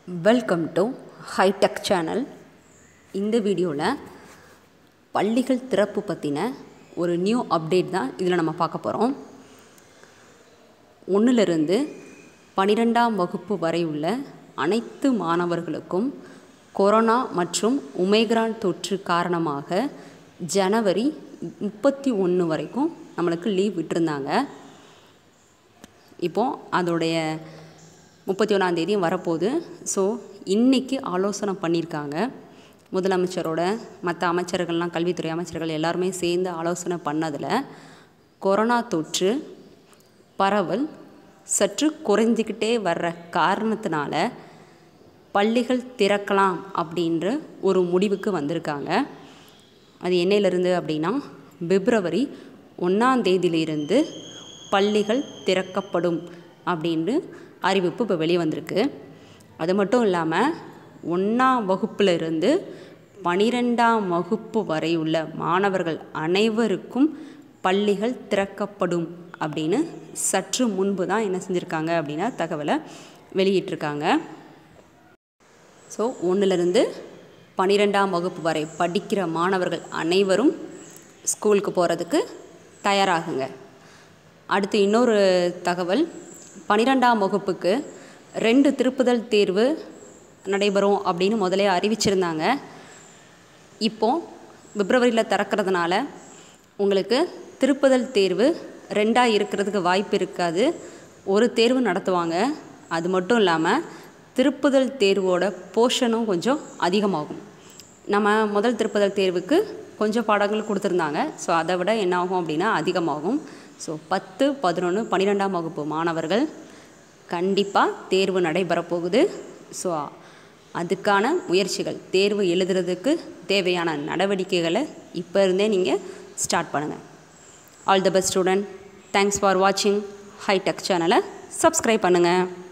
welcome to hitech channel இந்த வீடியோவில் பள்ளிகள் திறப்பு பற்றின ஒரு நியூ அப்டேட் தான் இதில் நம்ம பார்க்க போகிறோம் ஒன்றிலிருந்து பனிரெண்டாம் வகுப்பு வரை உள்ள அனைத்து மாணவர்களுக்கும் கொரோனா மற்றும் உமேக்ரான் தொற்று காரணமாக ஜனவரி முப்பத்தி ஒன்று வரைக்கும் நம்மளுக்கு லீவ் விட்டிருந்தாங்க இப்போது அதோடைய முப்பத்தி ஒன்றாந்தேதி வரப்போகுது ஸோ இன்றைக்கி ஆலோசனை பண்ணியிருக்காங்க முதலமைச்சரோட மற்ற அமைச்சர்கள்லாம் கல்வித்துறை அமைச்சர்கள் எல்லாருமே சேர்ந்து ஆலோசனை பண்ணதில் கொரோனா தொற்று பரவல் சற்று குறைஞ்சிக்கிட்டே வர்ற காரணத்தினால பள்ளிகள் திறக்கலாம் அப்படின்ற ஒரு முடிவுக்கு வந்திருக்காங்க அது என்னையிலிருந்து அப்படின்னா பிப்ரவரி ஒன்றாம் தேதியிலிருந்து பள்ளிகள் திறக்கப்படும் அப்படின்னு அறிவிப்பு இப்போ வெளியே வந்திருக்கு அது மட்டும் இல்லாமல் ஒன்றாம் வகுப்பில் இருந்து பனிரெண்டாம் வகுப்பு வரை உள்ள மாணவர்கள் அனைவருக்கும் பள்ளிகள் திறக்கப்படும் அப்படின்னு சற்று முன்பு தான் என்ன செஞ்சுருக்காங்க அப்படின்னா தகவலை வெளியிட்டிருக்காங்க ஸோ ஒன்றிலிருந்து பன்னிரெண்டாம் வகுப்பு வரை படிக்கிற மாணவர்கள் அனைவரும் ஸ்கூலுக்கு போகிறதுக்கு தயாராகுங்க அடுத்து இன்னொரு தகவல் பன்னிரெண்டாம் வகுப்புக்கு ரெண்டு திருப்புதல் தேர்வு நடைபெறும் அப்படின்னு முதலே அறிவிச்சிருந்தாங்க இப்போது பிப்ரவரியில் திறக்கிறதுனால உங்களுக்கு திருப்புதல் தேர்வு ரெண்டாக இருக்கிறதுக்கு வாய்ப்பு இருக்காது ஒரு தேர்வு நடத்துவாங்க அது மட்டும் இல்லாமல் திருப்புதல் தேர்வோட போர்ஷனும் கொஞ்சம் அதிகமாகும் நம்ம முதல் திருப்புதல் தேர்வுக்கு கொஞ்சம் பாடங்கள் கொடுத்துருந்தாங்க ஸோ அதை விட என்ன ஆகும் அப்படின்னா அதிகமாகும் ஸோ பத்து பதினொன்று பன்னிரெண்டாம் வகுப்பு மாணவர்கள் கண்டிப்பாக தேர்வு நடைபெறப் போகுது ஸோ அதுக்கான முயற்சிகள் தேர்வு எழுதுறதுக்கு தேவையான நடவடிக்கைகளை இப்போ இருந்தே நீங்கள் ஸ்டார்ட் பண்ணுங்கள் all the best student thanks for வாட்சிங் ஹைடெக் சேனலை சப்ஸ்கிரைப் பண்ணுங்கள்